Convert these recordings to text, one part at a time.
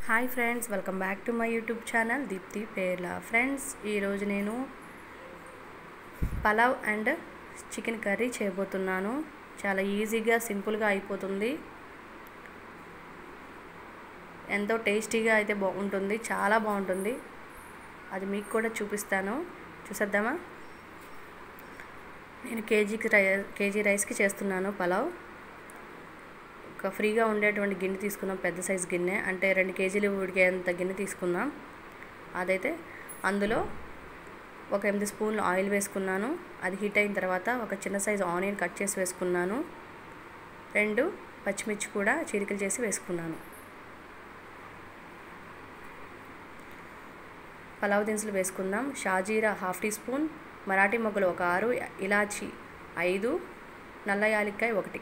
hi friends welcome back to my YouTube channel Deepthi Perla friends ఈరోజు నేను pulao and chicken curry చేయబోతున్నాను చాలా ఈజీగా సింపుల్గా అయిపోతుంది ఎంతో టేస్టీగా అయితే బాగుంటుంది చాలా బాగుంటుంది అది మీకు కూడా చూపిస్తాను చూసేద్దామా నేను కేజీకి రై కేజీ రైస్కి చేస్తున్నాను పలావ్ ఒక ఫ్రీగా ఉండేటువంటి గిన్నె తీసుకుందాం పెద్ద సైజు గిన్నె అంటే రెండు కేజీలు ఉడికేంత గిన్నె తీసుకుందాం అదైతే అందులో ఒక ఎనిమిది స్పూన్లు ఆయిల్ వేసుకున్నాను అది హీట్ అయిన తర్వాత ఒక చిన్న సైజు ఆనియన్ కట్ చేసి వేసుకున్నాను రెండు పచ్చిమిర్చి కూడా చీరికలు చేసి వేసుకున్నాను పలావ్ దినుసులు వేసుకుందాం షాజీరా హాఫ్ టీ స్పూన్ మరాఠీ మొగ్గలు ఒక ఆరు ఇలాచి ఐదు నల్ల యాలక్కాయ ఒకటి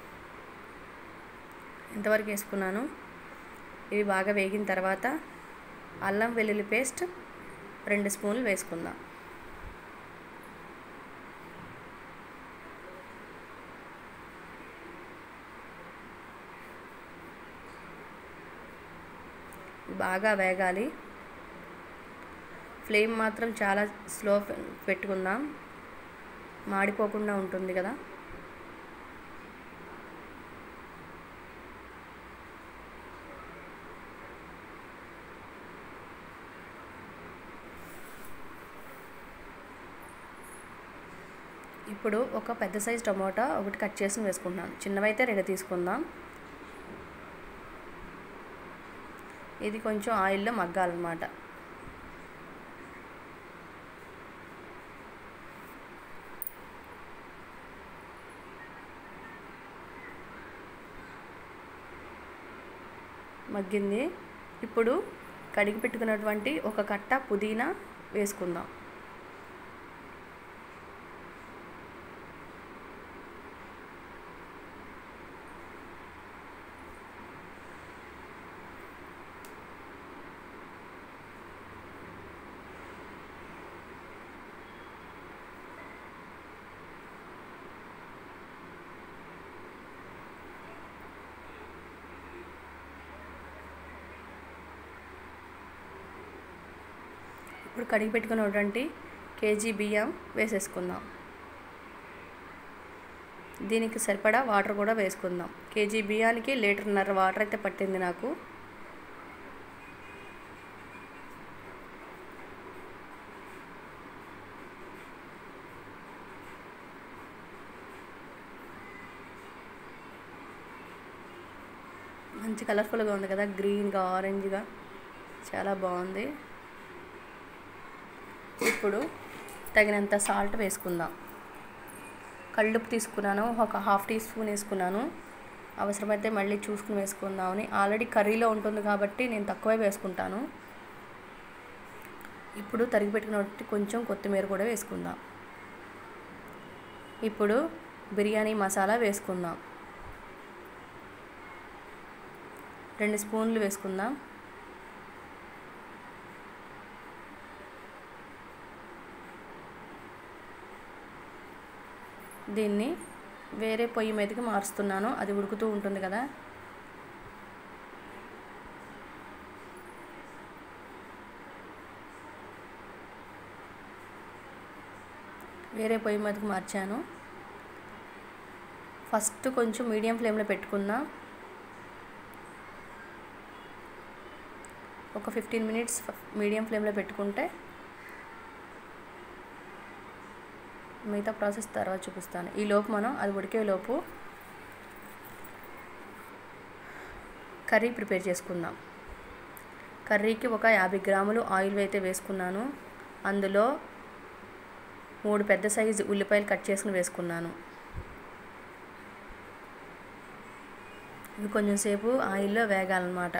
ఇంతవరకు వేసుకున్నాను ఇవి బాగా వేగిన తర్వాత అల్లం వెల్లుల్లి పేస్ట్ రెండు స్పూన్లు వేసుకుందాం బాగా వేగాలి ఫ్లేమ్ మాత్రం చాలా స్లో పెట్టుకుందాం మాడిపోకుండా ఉంటుంది కదా ఇప్పుడు ఒక పెద్ద సైజ్ టమోటా ఒకటి కట్ చేసి వేసుకుంటున్నాను చిన్నవైతే రెండు తీసుకుందాం ఇది కొంచెం ఆయిల్లో మగ్గాలన్నమాట మగ్గింది ఇప్పుడు కడిగి పెట్టుకున్నటువంటి ఒక కట్ట పుదీనా వేసుకుందాం ఇప్పుడు కడిగి పెట్టుకున్నటువంటి కేజీ బియ్యం వేసేసుకుందాం దీనికి సరిపడా వాటర్ కూడా వేసుకుందాం కేజీ బియ్యానికి లీటర్న్నర వాటర్ అయితే పట్టింది నాకు మంచి కలర్ఫుల్గా ఉంది కదా గ్రీన్గా ఆరెంజ్గా చాలా బాగుంది ఇప్పుడు తగినంత సాల్ట్ వేసుకుందాం కళ్ళుప్పు తీసుకున్నాను ఒక హాఫ్ టీ స్పూన్ వేసుకున్నాను అవసరమైతే మళ్ళీ చూసుకుని వేసుకుందామని ఆల్రెడీ కర్రీలో ఉంటుంది కాబట్టి నేను తక్కువే వేసుకుంటాను ఇప్పుడు తరిగి పెట్టుకున్నట్టు కొంచెం కొత్తిమీర కూడా వేసుకుందాం ఇప్పుడు బిర్యానీ మసాలా వేసుకుందాం రెండు స్పూన్లు వేసుకుందాం దీన్ని వేరే పొయ్యి మీదకి మారుస్తున్నాను అది ఉడుకుతూ ఉంటుంది కదా వేరే పొయ్యి మీదకి మార్చాను ఫస్ట్ కొంచెం మీడియం ఫ్లేమ్లో పెట్టుకుందాం ఒక ఫిఫ్టీన్ మినిట్స్ మీడియం ఫ్లేమ్లో పెట్టుకుంటే మిగతా ప్రాసెస్ తర్వాత చూపిస్తాను ఈ లోపు మనం అది ఉడికే లోపు కర్రీ ప్రిపేర్ చేసుకుందాం కర్రీకి ఒక యాభై గ్రాములు ఆయిల్ అయితే వేసుకున్నాను అందులో మూడు పెద్ద సైజు ఉల్లిపాయలు కట్ చేసుకుని వేసుకున్నాను ఇవి కొంచెం సేపు ఆయిల్లో వేగాలన్నమాట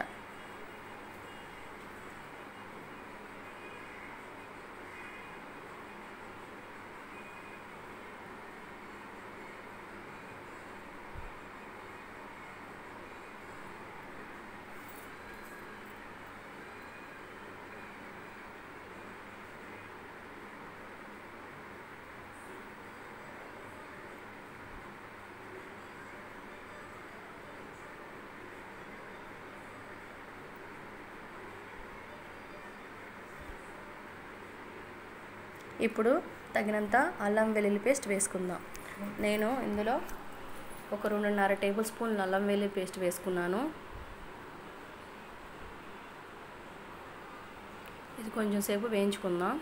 ఇప్పుడు తగినంత అల్లం వెల్లుల్లి పేస్ట్ వేసుకుందాం నేను ఇందులో ఒక రెండున్నర టేబుల్ స్పూన్లు అల్లం వెల్లుల్లి పేస్ట్ వేసుకున్నాను ఇది కొంచెం సేపు వేయించుకుందాం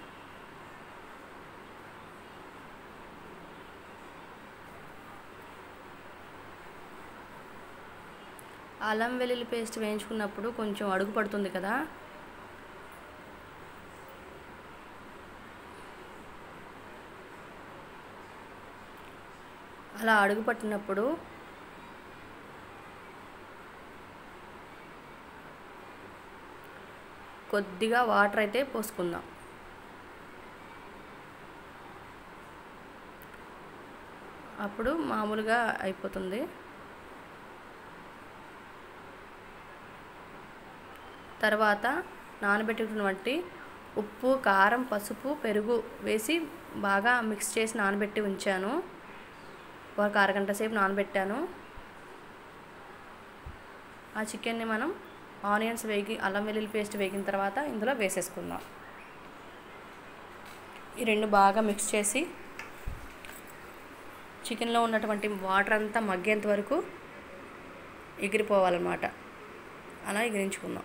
అల్లం వెల్లుల్లి పేస్ట్ వేయించుకున్నప్పుడు కొంచెం అడుగు పడుతుంది కదా అలా అడుగు పట్టినప్పుడు కొద్దిగా వాటర్ అయితే పోసుకుందాం అప్పుడు మామూలుగా అయిపోతుంది తర్వాత నానబెట్టినటువంటి ఉప్పు కారం పసుపు పెరుగు వేసి బాగా మిక్స్ చేసి నానబెట్టి ఉంచాను ఒక అరగంట సేపు నానబెట్టాను ఆ చికెన్ని మనం ఆనియన్స్ వేగి అల్లం వెల్లుల్లి పేస్ట్ వేగిన తర్వాత ఇందులో వేసేసుకుందాం ఈ రెండు బాగా మిక్స్ చేసి చికెన్లో ఉన్నటువంటి వాటర్ అంతా మగ్గేంత వరకు ఎగిరిపోవాలన్నమాట అలా ఎగిరించుకుందాం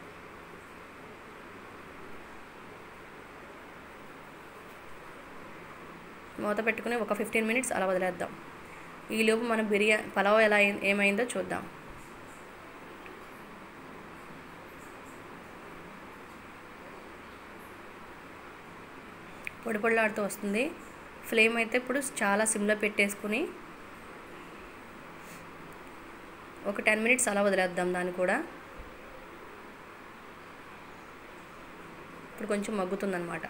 మూత పెట్టుకుని ఒక ఫిఫ్టీన్ మినిట్స్ అలా వదిలేద్దాం ఈలోపు మన బిర్యా పలావ్ ఎలా ఏమైందో చూద్దాం పొడి పొడిలాడుతూ వస్తుంది ఫ్లేమ్ అయితే ఇప్పుడు చాలా సిమ్లో పెట్టేసుకుని ఒక టెన్ మినిట్స్ అలా వదిలేద్దాం దాన్ని కూడా ఇప్పుడు కొంచెం మగ్గుతుందన్నమాట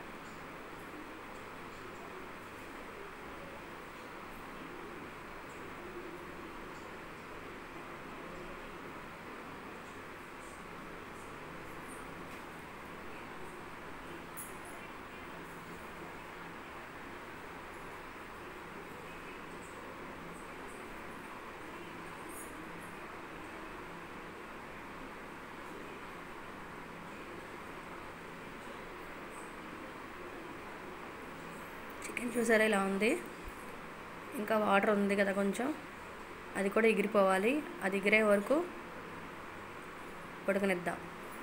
చికెన్ చూసారా ఇలా ఉంది ఇంకా వాటర్ ఉంది కదా కొంచెం అది కూడా ఎగిరిపోవాలి అది ఎగిరే వరకు ఉడకనిద్దాం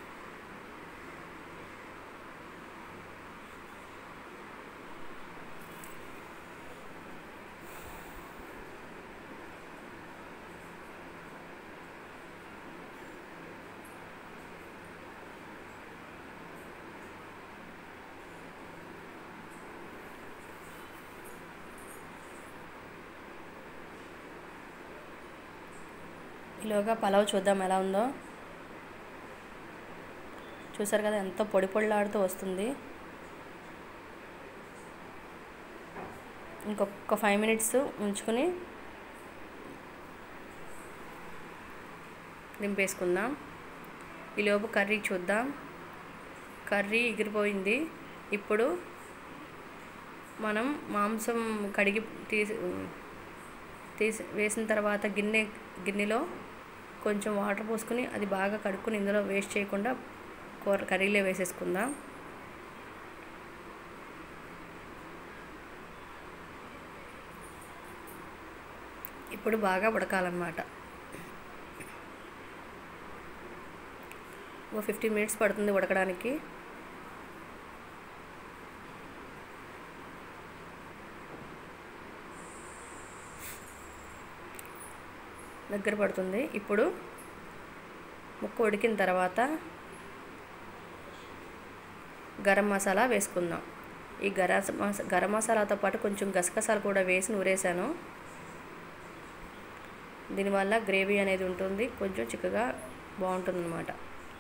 ఈలోగా పలావ్ చూద్దాం ఎలా ఉందో చూసారు కదా ఎంతో పొడి పొడిలాడుతూ వస్తుంది ఇంకొక ఫైవ్ మినిట్స్ ఉంచుకొని దింపేసుకుందాం ఈలోపు కర్రీ చూద్దాం కర్రీ ఎగిరిపోయింది ఇప్పుడు మనం మాంసం కడిగి తీసి తీసి వేసిన తర్వాత గిన్నె గిన్నెలో కొంచెం వాటర్ పోసుకుని అది బాగా కడుక్కొని ఇందులో వేస్ట్ చేయకుండా కూర కర్రీలో వేసేసుకుందాం ఇప్పుడు బాగా ఉడకాలన్నమాట ఒక ఫిఫ్టీన్ మినిట్స్ పడుతుంది ఉడకడానికి దగ్గర పడుతుంది ఇప్పుడు ముక్క ఉడికిన తర్వాత గరం మసాలా వేసుకుందాం ఈ గరం మసా గరం మసాలాతో పాటు కొంచెం గసగసాలు కూడా వేసి నూరేసాను దీనివల్ల గ్రేవీ అనేది ఉంటుంది కొంచెం చిక్కగా బాగుంటుంది అన్నమాట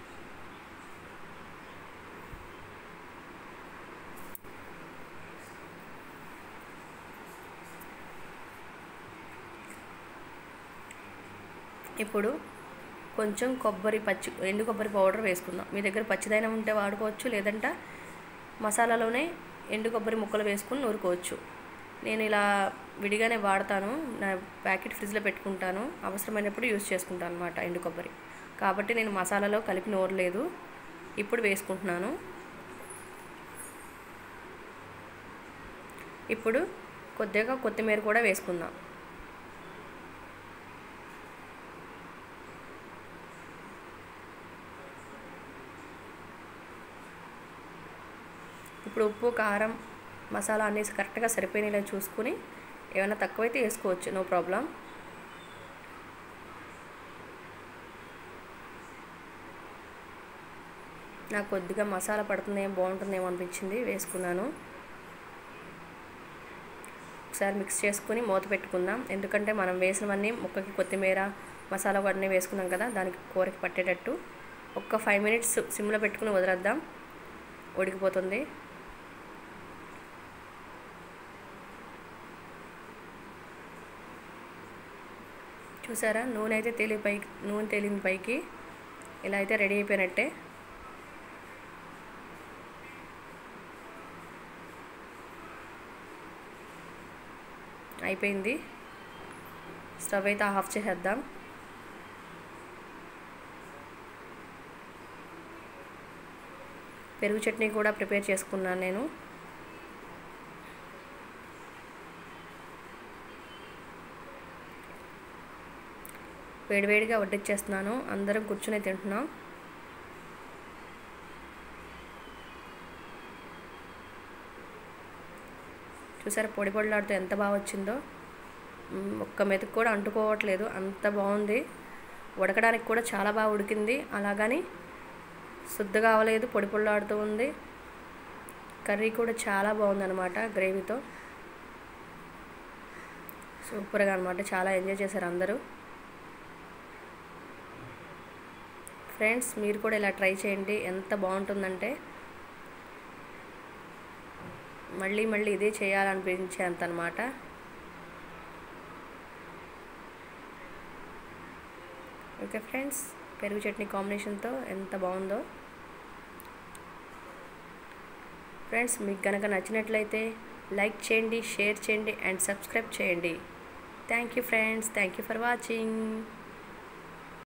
ఇప్పుడు కొంచెం కొబ్బరి పచ్చి ఎండు కొబ్బరి పౌడర్ వేసుకుందాం మీ దగ్గర పచ్చిదైనా ఉంటే వాడుకోవచ్చు లేదంటే మసాలాలోనే ఎండు కొబ్బరి ముక్కలు వేసుకుని నూరుకోవచ్చు నేను ఇలా విడిగానే వాడతాను నా ప్యాకెట్ ఫ్రిడ్జ్లో పెట్టుకుంటాను అవసరమైనప్పుడు యూస్ చేసుకుంటాను అనమాట ఎండు కొబ్బరి కాబట్టి నేను మసాలాలో కలిపి నూరలేదు ఇప్పుడు వేసుకుంటున్నాను ఇప్పుడు కొద్దిగా కొత్తిమీర కూడా వేసుకుందాం ఇప్పుడు ఉప్పు కారం మసాలా అన్నీ కరెక్ట్గా సరిపోయినాయి చూసుకుని ఏమైనా తక్కువైతే వేసుకోవచ్చు నో ప్రాబ్లం నాకు కొద్దిగా మసాలా పడుతుందేమో బాగుంటుందేమో అనిపించింది వేసుకున్నాను ఒకసారి మిక్స్ చేసుకుని మూత పెట్టుకుందాం ఎందుకంటే మనం వేసినవన్నీ ముక్కకి కొత్తిమీర మసాలా అన్నీ వేసుకున్నాం కదా దానికి కూరకి పట్టేటట్టు ఒక్క ఫైవ్ మినిట్స్ సిమ్లో పెట్టుకుని వదిలేద్దాం ఉడికిపోతుంది చూసారా నూనె అయితే తేలి పైకి నూనె తేలింది పైకి ఇలా అయితే రెడీ అయిపోయినట్టే అయిపోయింది స్టవ్ అయితే ఆఫ్ చేసేద్దాం పెరుగు చట్నీ కూడా ప్రిపేర్ చేసుకున్నాను నేను వేడివేడిగా వడ్డిచ్చేస్తున్నాను అందరం కూర్చుని తింటున్నాం చూసారా పొడి పొడిలాడుతూ ఎంత బాగా వచ్చిందో ఒక్క మెతుకు కూడా అంటుకోవట్లేదు అంత బాగుంది ఉడకడానికి కూడా చాలా బాగా ఉడికింది అలాగని శుద్ధగా అవ్వలేదు పొడి పొడిలాడుతూ ఉంది కర్రీ కూడా చాలా బాగుందన్నమాట గ్రేవీతో సూపర్గా అనమాట చాలా ఎంజాయ్ చేశారు అందరూ ఫ్రెండ్స్ మీరు కూడా ఇలా ట్రై చేయండి ఎంత బాగుంటుందంటే మళ్ళీ మళ్ళీ ఇదే చేయాలనిపించేంత అనమాట ఓకే ఫ్రెండ్స్ పెరుగు చట్నీ కాంబినేషన్తో ఎంత బాగుందో ఫ్రెండ్స్ మీకు కనుక నచ్చినట్లయితే లైక్ చేయండి షేర్ చేయండి అండ్ సబ్స్క్రైబ్ చేయండి thank you friends thank you for watching